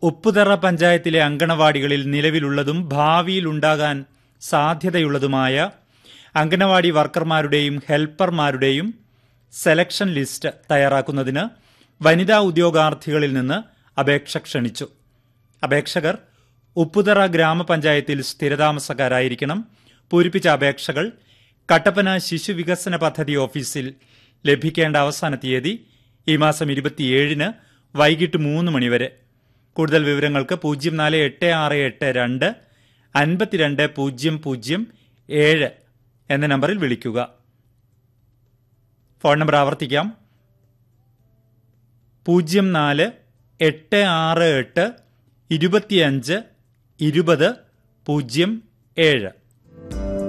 ഉപ്പുതറ പഞ്ചായത്തിലെ അങ്കണവാടികളിൽ നിലവിലുള്ളതും ഭാവിയിൽ ഉണ്ടാകാൻ സാധ്യതയുള്ളതുമായ അങ്കണവാടി വർക്കർമാരുടെയും ഹെൽപ്പർമാരുടെയും സെലക്ഷൻ ലിസ്റ്റ് തയ്യാറാക്കുന്നതിന് വനിതാ ഉദ്യോഗാർത്ഥികളിൽ നിന്ന് അപേക്ഷ ക്ഷണിച്ചു അപേക്ഷകർ ഉപ്പുതറ ഗ്രാമപഞ്ചായത്തിൽ സ്ഥിരതാമസക്കാരായിരിക്കണം പൂരിപ്പിച്ച അപേക്ഷകൾ കട്ടപ്പന ശിശു വികസന പദ്ധതി ഓഫീസിൽ ലഭിക്കേണ്ട അവസാന തീയതി ഈ മാസം ഇരുപത്തിയേഴിന് വൈകിട്ട് മൂന്ന് മണിവരെ കൂടുതൽ വിവരങ്ങൾക്ക് പൂജ്യം നാല് എട്ട് ആറ് എട്ട് രണ്ട് അൻപത്തിരണ്ട് പൂജ്യം പൂജ്യം ഏഴ് എന്ന നമ്പറിൽ വിളിക്കുക ഫോൺ നമ്പർ ആവർത്തിക്കാം പൂജ്യം നാല് എട്ട് ആറ് എട്ട് ഇരുപത്തിയഞ്ച് ഇരുപത് പൂജ്യം ഏഴ്